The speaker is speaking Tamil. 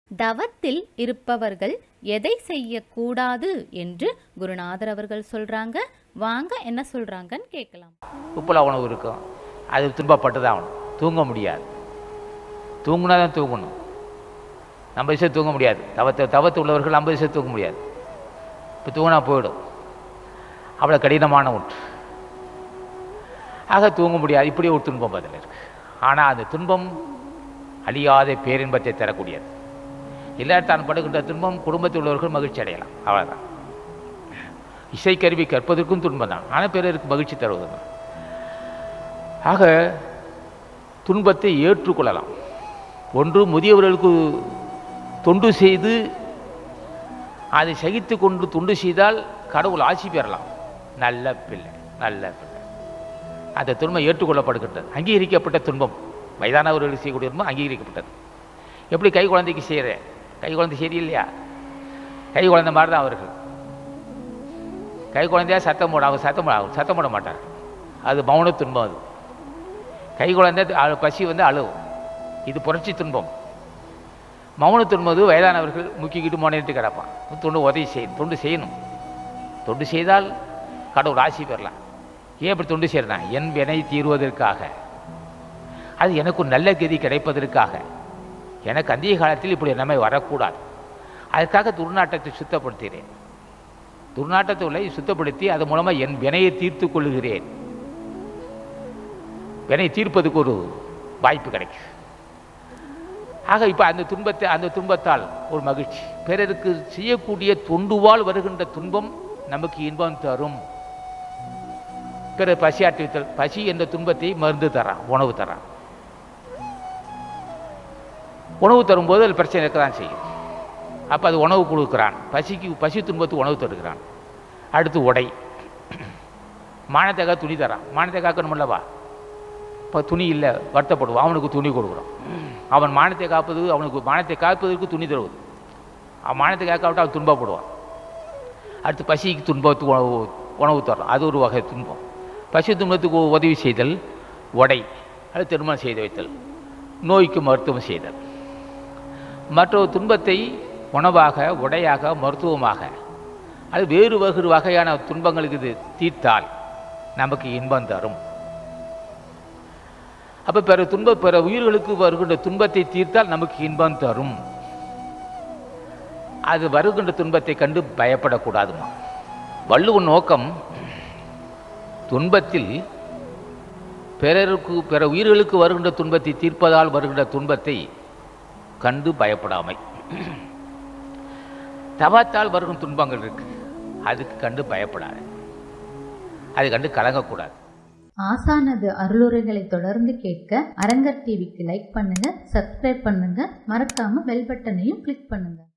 தவத்தில் இருப்பவர்கள் எதை செய்யக்கூடாது என்று குருநாதர் அவர்கள் சொல்றாங்க வாங்க என்ன சொல்றாங்கன்னு கேட்கலாம் உப்புல உணவு இருக்கும் அது துன்பப்பட்டு தான் ஆகணும் தூங்க முடியாது தூங்குனா தான் தூங்கணும் ஐம்பது விஷயம் தூங்க முடியாது தவத்தை தவத்து உள்ளவர்கள் ஐம்பது விஷயம் தூங்க முடியாது இப்போ தூங்கினா போயிடும் அவ்வளோ கடினமான ஒன்று ஆக தூங்க முடியாது இப்படி ஒரு துன்பம் பதில் இருக்கு ஆனால் அந்த துன்பம் அழியாத பேரின்பத்தை தரக்கூடியது இல்லை தான் படுகின்ற துன்பம் குடும்பத்தில் உள்ளவர்கள் மகிழ்ச்சி அடையலாம் அவ்வளோதான் இசைக்கருவி கற்பதற்கும் துன்பம் தான் ஆனால் பிறருக்கு மகிழ்ச்சி தருவதுதான் ஆக துன்பத்தை ஏற்றுக்கொள்ளலாம் ஒன்று முதியவர்களுக்கு தொண்டு செய்து அதை சகித்து கொண்டு தொண்டு செய்தால் கடவுள் ஆட்சி பெறலாம் நல்ல பிள்ளை நல்ல பிள்ளை அந்த துன்பம் ஏற்றுக்கொள்ளப்படுகின்றது அங்கீகரிக்கப்பட்ட துன்பம் வயதானவர்களுக்கு செய்யக்கூடிய துன்பம் அங்கீகரிக்கப்பட்டது எப்படி கை குழந்தைக்கு செய்கிற கை குழந்தை சரியில்லையா கை குழந்தை மாதிரி தான் அவர்கள் கை குழந்தையா சத்தம் போட அவர் சத்தம் போட அவர் சத்தம் போட மாட்டார் அது மௌன துன்பம் அது கை குழந்தை அழு பசி வந்து அழுவும் இது புரட்சி துன்பம் மௌன துன்பது வயதானவர்கள் முக்கிக்கிட்டு மோனிட்டு கிடப்பான் தொண்டு உதவி செய் தொண்டு செய்யணும் தொண்டு செய்தால் கடவுள் ஆசி பெறலாம் ஏன் இப்படி தொண்டு செய்யறேன் என் வினை தீர்வதற்காக அது எனக்கு ஒரு நல்ல கதி கிடைப்பதற்காக எனக்கு அந்திய காலத்தில் இப்படி நிலைமை வரக்கூடாது அதுக்காக துர்நாட்டத்தை சுத்தப்படுத்துகிறேன் துர்நாட்டத்தை உள்ள சுத்தப்படுத்தி அது மூலமாக என் வினையை தீர்த்து கொள்ளுகிறேன் வினை தீர்ப்பதுக்கு ஒரு வாய்ப்பு கிடைக்கும் ஆக இப்போ அந்த துன்பத்தை அந்த துன்பத்தால் ஒரு மகிழ்ச்சி பிறருக்கு செய்யக்கூடிய தொண்டுவால் வருகின்ற துன்பம் நமக்கு இன்பம் தரும் பிறர் பசியாற்றுவித்தல் பசி என்ற துன்பத்தை மருந்து தரான் உணவு தரான் உணவு தரும்போது அது பிரச்சனை இருக்க தான் செய்யும் அப்போ அது உணவு கொடுக்குறான் பசிக்கு பசி துன்பத்துக்கு உணவு தருகிறான் அடுத்து உடை மானத்தை துணி தரான் மானத்தை காக்கணுமில்லவா இப்போ துணி இல்லை வருத்தப்படுவான் அவனுக்கு துணி கொடுக்குறோம் அவன் மானத்தை காப்பது அவனுக்கு மானத்தை காப்பதற்கு துணி தருவது அவன் மானத்தை காக்காவிட்டு அவன் துன்பப்படுவான் அடுத்து பசிக்கு துன்பத்துக்கு உணவு உணவு தர்றோம் அது ஒரு வகை துன்பம் பசி துன்பத்துக்கு உதவி செய்தல் உடை அது திருமணம் செய்து வைத்தல் நோய்க்கு மருத்துவம் செய்தல் மற்றொரு துன்பத்தை உணவாக உடையாக மருத்துவமாக அது வேறு வேறு வகையான துன்பங்களுக்கு இது தீர்த்தால் நமக்கு இன்பம் தரும் அப்போ பிற துன்ப பிற உயிர்களுக்கு வருகின்ற துன்பத்தை தீர்த்தால் நமக்கு இன்பம் தரும் அது வருகின்ற துன்பத்தை கண்டு பயப்படக்கூடாதுமா வள்ளுவன் நோக்கம் துன்பத்தில் பிறருக்கு பிற உயிர்களுக்கு வருகின்ற துன்பத்தை தீர்ப்பதால் வருகின்ற துன்பத்தை கண்டு பயப்படாமை தவத்தால் வருகின்ற துன்பங்கள் இருக்கு அதுக்கு கண்டு பயப்படாது அது கண்டு கலங்கக்கூடாது ஆசானது அருளுரைகளை தொடர்ந்து கேட்க அரங்கர் டிவிக்கு லைக் பண்ணுங்க சப்ஸ்கிரைப் பண்ணுங்க மறக்காம பெல் பட்டனையும் கிளிக் பண்ணுங்க